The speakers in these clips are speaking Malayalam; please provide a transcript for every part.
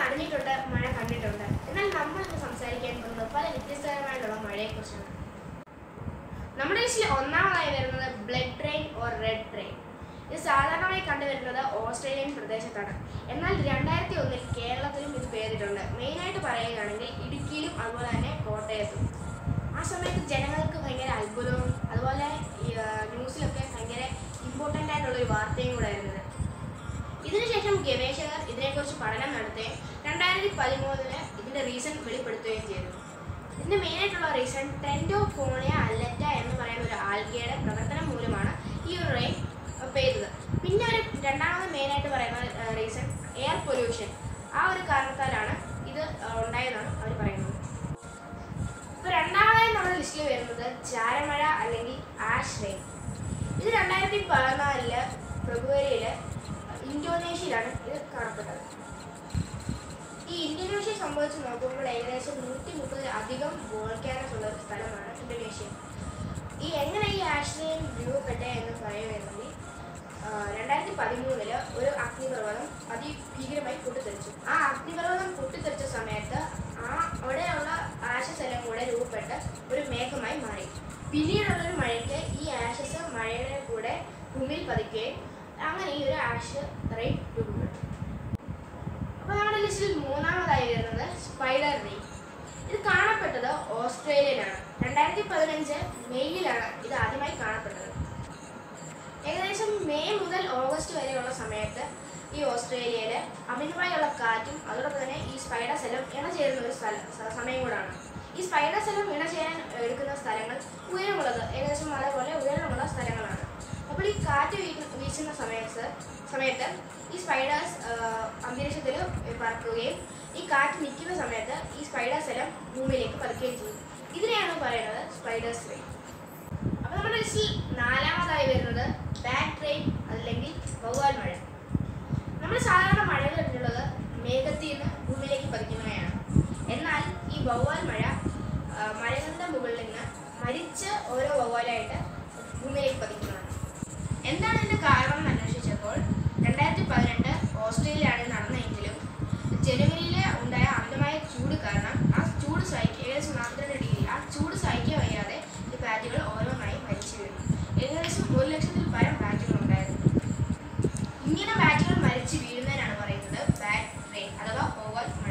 അറിഞ്ഞിട്ടുണ്ട് മഴ കണ്ടിട്ടുണ്ട് എന്നാൽ നമ്മൾ ഇന്ന് സംസാരിക്കാൻ പോകുന്നത് പല വ്യത്യസ്തകരമായിട്ടുള്ള മഴയെക്കുറിച്ചാണ് നമ്മുടെ ലിസ്റ്റിൽ ഒന്നാമതായി വരുന്നത് blood train or red train ഇത് സാധാരണയായി കണ്ടുവരുന്നത് ഓസ്ട്രേലിയൻ പ്രദേശത്താണ് എന്നാൽ രണ്ടായിരത്തി ഒന്നിൽ കേരളത്തിലും ഇത് പേരിട്ടുണ്ട് മെയിനായിട്ട് പറയുകയാണെങ്കിൽ ഇടുക്കിയിലും അതുപോലെ തന്നെ കോട്ടയത്തും ആ സമയത്ത് ജനങ്ങൾക്ക് ഭയങ്കര അത്ഭുതവും അതുപോലെ ഈ, ആ, ന്യൂസിലൊക്കെ ഭയങ്കര ഇമ്പോർട്ടൻ്റ് ആയിട്ടുള്ള ഒരു വാർത്തയും കൂടെ ആയിരുന്നത് ഇതിനുശേഷം ഗവേഷകർ ഇതിനെക്കുറിച്ച് പഠനം നടത്തുകയും രണ്ടായിരത്തി പതിമൂന്നില് ഇതിന്റെ റീസൺ വെളിപ്പെടുത്തുകയും ചെയ്തു ഇതിന്റെ മെയിൻ ആയിട്ടുള്ള റീസൺ ടെൻഡോഫോണിയ അല്ലറ്റ എന്ന് പറയുന്ന ഒരു ആൽഗയുടെ പ്രവർത്തനം മൂലമാണ് ഈ ഒരു റെയിൻ പെയ്തത് പിന്നെ ഒരു രണ്ടാമത് മെയിൻ ആയിട്ട് പറയുന്ന റീസൺ എയർ പൊല്യൂഷൻ ആ ഒരു കാരണത്താലാണ് ഇത് ആ, ഉണ്ടായതെന്നാണ് അവർ പറയുന്നത് ഇപ്പൊ രണ്ടാമതായി നമ്മുടെ ലിസ്റ്റിൽ വരുന്നത് ചാരമഴ അല്ലെങ്കിൽ ആഷ് റെയിൻ ഇത് രണ്ടായിരത്തി പതിനാലില് ഫെബ്രുവരിയില് ഇന്തോനേഷ്യയിലാണ് ഇത് കാണപ്പെട്ടത് ഈ ഇന്തോനേഷ്യ സംബന്ധിച്ച് നോക്കുമ്പോൾ ഏകദേശം നൂറ്റി മുപ്പതിൽ അധികം വോൾക്കാനസ് ഉള്ള ഒരു സ്ഥലമാണ് ഇന്തോനേഷ്യ ഈ എങ്ങനെ ഈ ആശ്രയം രൂപപ്പെട്ടെ എന്ന് പറയുകയാണെങ്കിൽ ആ, രണ്ടായിരത്തി പതിമൂന്നില് ഒരു അഗ്നിപർവ്വതം അതിഭീകരമായി പൊട്ടിത്തെറിച്ചു ആ അഗ്നിപർവ്വതം പൊട്ടിത്തെറിച്ച സമയത്ത് ആ അവിടെയുള്ള ആശസ് എല്ലാം കൂടെ രൂപപ്പെട്ട് ഒരു മേഘമായി മാറി പിന്നീടുള്ള ഒരു മഴയ്ക്ക് ഈ ആഷസ് മഴയുടെ കൂടെ ഭൂമിയിൽ പതിക്കുകയും അങ്ങനെ ഈ ഒരു ആഷ് റെയിൻ രൂപപ്പെട്ടു അപ്പൊ നമ്മുടെ ലിസ്റ്റിൽ മൂന്നാമതായി വരുന്നത് സ്പൈഡർ റെയിൻ ഇത് കാണപ്പെട്ടത് ഓസ്ട്രേലിയയിലാണ് രണ്ടായിരത്തി പതിനഞ്ച് മെയ്യിലാണ് ഇത് ആദ്യമായി കാണപ്പെട്ടത് ഏകദേശം മെയ് മുതൽ ഓഗസ്റ്റ് വരെയുള്ള സമയത്ത് ഈ ഓസ്ട്രേലിയയിൽ അമിതമായുള്ള കാറ്റും അതോടൊപ്പം തന്നെ ഈ സ്പൈഡർ എല്ലാം ഇണചേരുന്ന ഒരു സ്ഥല സ- സമയം കൂടാണ് ഈ സ്പൈഡർ എല്ലാം ഇണചേരാൻ എടുക്കുന്ന സ്ഥലങ്ങൾ ഉയരമുള്ളത് ഏകദേശം മല പോലെ ഉയരമുള്ള സ്ഥലങ്ങളാണ് അപ്പോൾ ഈ കാറ്റ് വീ- വീശുന്ന സമയത്ത് സമയത്ത് ഈ സ്പൈഡേഴ്സ് അന്തരീക്ഷത്തിൽ പറക്കുകയും ഈ കാറ്റ് നിൽക്കുന്ന സമയത്ത് ഈ സ്പൈഡേഴ്സ് എല്ലാം ഭൂമിയിലേക്ക് പതുക്കുകയും ചെയ്യും ഇതിനെയാണ് പറയുന്നത് സ്പൈഡേഴ്സ് റെയിൻ അപ്പൊ നമ്മുടെ ലിസ്റ്റിൽ നാലാമതായി വരുന്നത് ബാഡ് ട്രെയിൻ അല്ലെങ്കിൽ വവ്വാൽ മഴ നമ്മൾ സാധാരണ മഴകൾ കണ്ടിട്ടുള്ളത് മേഘത്തിൽ നിന്ന് ഭൂമിയിലേക്ക് പതിക്കുന്നവയാണ് എന്നാൽ ഈ വവ്വാൽ മഴ ആ, മരങ്ങളുടെ മുകളിൽ നിന്ന് മരിച്ച ഓരോ വവ്വാലായിട്ട് ഭൂമിയിലേക്ക് പതിക്കുന്നതാണ് എന്താണ് ഇതിന്റെ കാരണം എന്ന് അന്വേഷിച്ചപ്പോൾ രണ്ടായിരത്തി പതിനെട്ട് ഓസ്ട്രേലിയയാണ് ഇത് നടന്നതെങ്കിലും ജനുവരിയിൽ ഉണ്ടായ അമിതമായ ചൂട് കാരണം ആ ചൂട് സഹിക്കുക ഏകദേശം നാൽപ്പത്തിരണ്ട് ഡിഗ്രി ആ ചൂട് സഹിക്കാൻ വയ്യാതെ ഈ ബാറ്റുകൾ ഓരോന്നായി മരിച്ചു വീണു ഏകദേശം ഒരു ലക്ഷത്തിൽ പരം ബാറ്റുകൾ ഉണ്ടായിരുന്നു ഇങ്ങനെ ബാറ്റുകൾ മരിച്ചു വീഴുന്നതിനാണ് പറയുന്നത് ബാറ്റ് റെയിൻ അഥവാ ഓവർ മഴ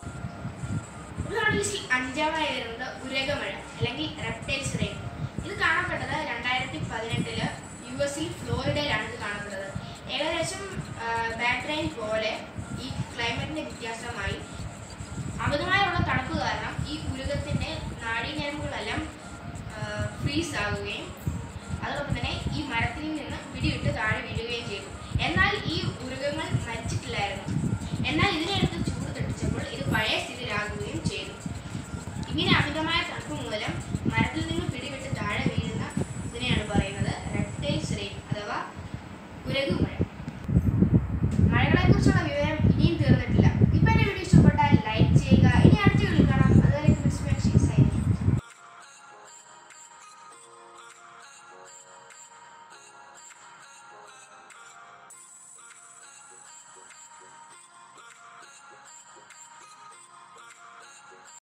ഇത് നമ്മുടെ ലിസ്റ്റിൽ അഞ്ചാമതായി വരുന്നത് ഉരകമഴ അല്ലെങ്കിൽ റെപ്റ്റൈൽസ് റെയിൻ ഇത് കാണപ്പെട്ടത് രണ്ടായിരത്തി പതിനെട്ടില് യു എസിൽ ഫ്ലോറിഡയിലാണ് ഇത് കാണപ്പെട്ടത് ഏകദേശം ബാറ്റ് റെയിൻ പോലെ ഈ ക്ലൈമറ്റിന്റെ വ്യത്യാസമായി അമിതമായുള്ള തണുപ്പ് കാരണം ഈ ഉരുകത്തിന്റെ നാഡീഞരമ്പുകളെല്ലാം ഫ്രീസ് ആകുകയും അതോടൊപ്പം തന്നെ ഈ മരത്തിൽ നിന്ന് പിടിവിട്ട് താഴെ വീഴുകയും ചെയ്തു എന്നാൽ ഈ ഉരുകങ്ങൾ മരിച്ചിട്ടില്ലായിരുന്നു എന്നാൽ ഇതിനെടുത്ത് ചൂട് തെട്ടിച്ചപ്പോൾ ഇത് പഴയ സ്ഥിതി